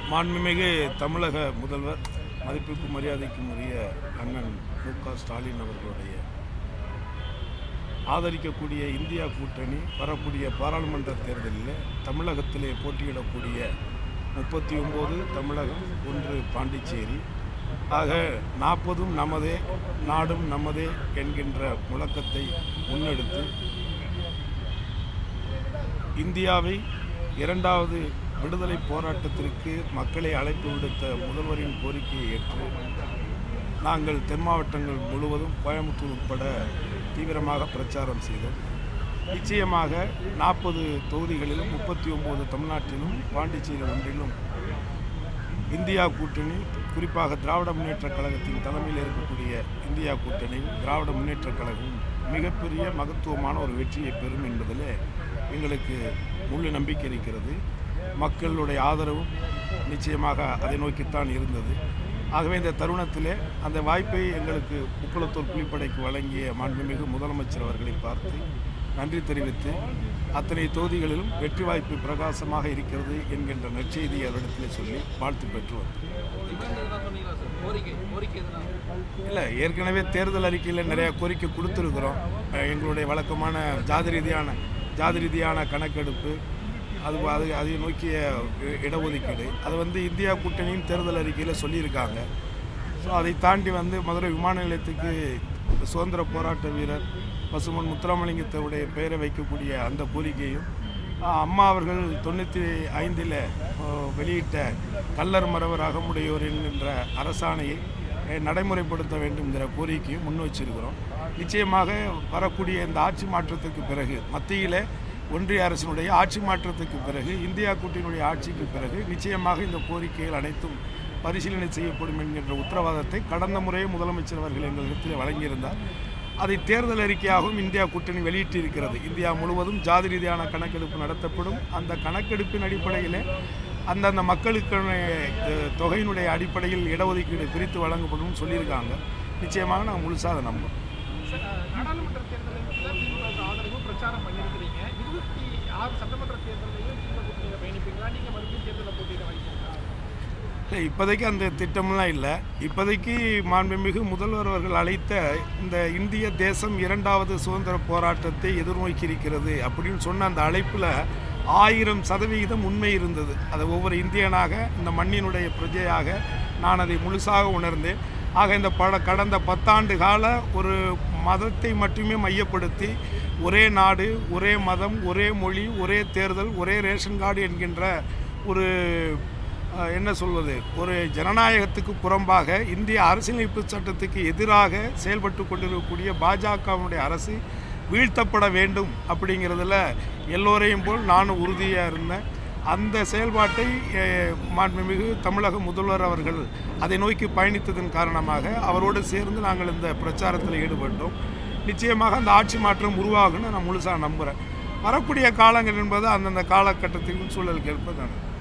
மாண்புமிகு தமிழக முதல்வர் மதிப்புக்கு மரியாதைக்கும் உரிய அண்ணன் மு க ஸ்டாலின் அவர்களுடைய ஆதரிக்கக்கூடிய இந்தியா கூட்டணி வரக்கூடிய பாராளுமன்ற தேர்தலில் தமிழகத்திலே போட்டியிடக்கூடிய முப்பத்தி ஒம்பது தமிழகம் ஒன்று பாண்டிச்சேரி ஆக நாற்பதும் நமதே நாடும் நமதே என்கின்ற முழக்கத்தை முன்னெடுத்து இந்தியாவை இரண்டாவது விடுதலை போராட்டத்திற்கு மக்களை அழைப்பு விடுத்த முதல்வரின் கோரிக்கையை ஏற்று நாங்கள் தென் மாவட்டங்கள் முழுவதும் கோயம்புத்தூர் உட்பட தீவிரமாக பிரச்சாரம் செய்தோம் நிச்சயமாக நாற்பது தொகுதிகளிலும் முப்பத்தி ஒம்பது தமிழ்நாட்டிலும் பாண்டிச்சேரி ஒன்றிலும் இந்தியா கூட்டணி குறிப்பாக திராவிட முன்னேற்றக் கழகத்தின் தலைமையில் இருக்கக்கூடிய இந்தியா கூட்டணியும் திராவிட முன்னேற்றக் கழகமும் மிகப்பெரிய மகத்துவமான ஒரு வெற்றியை பெறும் என்பதில் எங்களுக்கு முழு நம்பிக்கை இருக்கிறது மக்களுடைய ஆதரவும் நிச்சயமாக அதை நோக்கித்தான் இருந்தது ஆகவே இந்த தருணத்திலே அந்த வாய்ப்பை எங்களுக்கு முக்குளத்தூர் புலிப்படைக்கு வழங்கிய மாண்புமிகு முதலமைச்சர் அவர்களை பார்த்து நன்றி தெரிவித்து அத்தனை தொகுதிகளிலும் வெற்றி வாய்ப்பு பிரகாசமாக இருக்கிறது என்கின்ற நற்செய்தியை அவரிடத்திலே சொல்லி வாழ்த்து பெற்று வந்தோம் டிமாண்ட் எதுனா சொன்னீங்களா சார் கோரிக்கை கோரிக்கை எதுனா இல்லை ஏற்கனவே தேர்தல் அறிக்கையில் நிறைய கோரிக்கை கொடுத்துருக்குறோம் அஹ் எங்களுடைய வழக்கமான ஜாதி ரீதியான ஜாதி ரீதியான கணக்கெடுப்பு அது அது அதை நோக்கிய இ- இடஒதுக்கீடு அது வந்து இந்தியா கூட்டணியின் தேர்தல் அறிக்கையில் சொல்லியிருக்காங்க ஸோ அதை தாண்டி வந்து மதுரை விமான நிலையத்துக்கு சுதந்திர போராட்ட வீரர் பசுமன் முத்துராமலிங்கத்தவுடைய பெயரை வைக்கக்கூடிய அந்த கோரிக்கையும் ஆஹ் அம்மா அவர்கள் தொண்ணூற்றி ஐந்தில் வெளியிட்ட கல்லர் மறவர் அகமுடையோர் என்கின்ற அரசாணையை அஹ், நடைமுறைப்படுத்த வேண்டும் என்கிற கோரிக்கையும் முன் வச்சிருக்கிறோம் நிச்சயமாக வரக்கூடிய இந்த ஆட்சி மாற்றத்துக்கு பிறகு மத்தியில் ஒன்றிய அரசினுடைய ஆட்சி மாற்றத்துக்கு பிறகு இந்தியா கூட்டணியுடைய ஆட்சிக்கு பிறகு நிச்சயமாக இந்த கோரிக்கைகள் அனைத்தும் பரிசீலனை செய்யப்படும் என்கின்ற உத்தரவாதத்தை கடந்த முறையே முதலமைச்சர் அவர்கள் எங்களிடத்தில் வழங்கியிருந்தார் அதை தேர்தல் அறிக்கையாகவும் இந்தியா கூட்டணி வெளியிட்டிருக்கிறது இந்தியா முழுவதும் ஜாதி ரீதியான கணக்கெடுப்பு நடத்தப்படும் அந்த கணக்கெடுப்பின் அடிப்படையில் அந்தந்த மக்களுக்கான அஹ், தொகையினுடைய அடிப்படையில் இடஒதுக்கீடு பிரித்து வழங்கப்படும் சொல்லியிருக்காங்க நிச்சயமாக நான் முழுசாக அதை நம்புகிறேன் சார், நாடாளுமன்ற தேர்தலில் தான் திமுக ஆதரவு பிரச்சாரம் பண்ணியிருக்கிறீங்க இருபத்தி ஆறு சட்டமன்ற தேர்தலையும் திமுக கூட்டணியில் பயணிப்பீங்களா நீங்க மறுபடியும் தேர்தலில் போட்டியிட வாய்ப்பு இருக்கா? இல்லை இப்போதைக்கு அந்த திட்டம்லாம் இல்லை இப்போதைக்கு மாண்புமிகு முதல்வர் அவர்கள் அழைத்த இந்த இந்திய தேசம் இரண்டாவது சுதந்திர போராட்டத்தை எதிர்நோக்கி இருக்கிறது அப்படின்னு சொன்ன அந்த அழைப்பில் ஆயிரம் சதவிகிதம் உண்மை இருந்தது அது ஒவ்வொரு இந்தியனாக இந்த மண்ணினுடைய பிரஜையாக நான் அதை முழுசாக உணர்ந்தேன் ஆக இந்த பட கடந்த பத்தாண்டு கால ஒரு மதத்தை மட்டுமே மையப்படுத்தி ஒரே நாடு ஒரே மதம் ஒரே மொழி ஒரே தேர்தல் ஒரே ரேஷன் கார்டு என்கின்ற ஒரு அஹ், என்ன சொல்வது ஒரு ஜனநாயகத்துக்கு புறம்பாக இந்திய அரசியலமைப்பு சட்டத்துக்கு எதிராக செயல்பட்டு கொண்டிருக்கக்கூடிய பாஜகவினுடைய அரசு வீழ்த்தப்பட வேண்டும் அப்படிங்கிறதுல எல்லோரையும் போல் நானும் உறுதியாக இருந்தேன் அந்த செயல்பாட்டை அஹ், மாண்புமிகு தமிழக முதல்வர் அவர்கள் அதை நோக்கி பயணித்ததன் காரணமாக அவரோடு சேர்ந்து நாங்கள் இந்த பிரச்சாரத்தில் ஈடுபட்டோம் நிச்சயமாக அந்த ஆட்சி மாற்றம் உருவாகும்னு நான் முழுசாக நம்புகிறேன் வரக்கூடிய காலங்கள் என்பது அந்தந்த காலகட்டத்திற்கும் சூழலுக்கு ஏற்ப நான்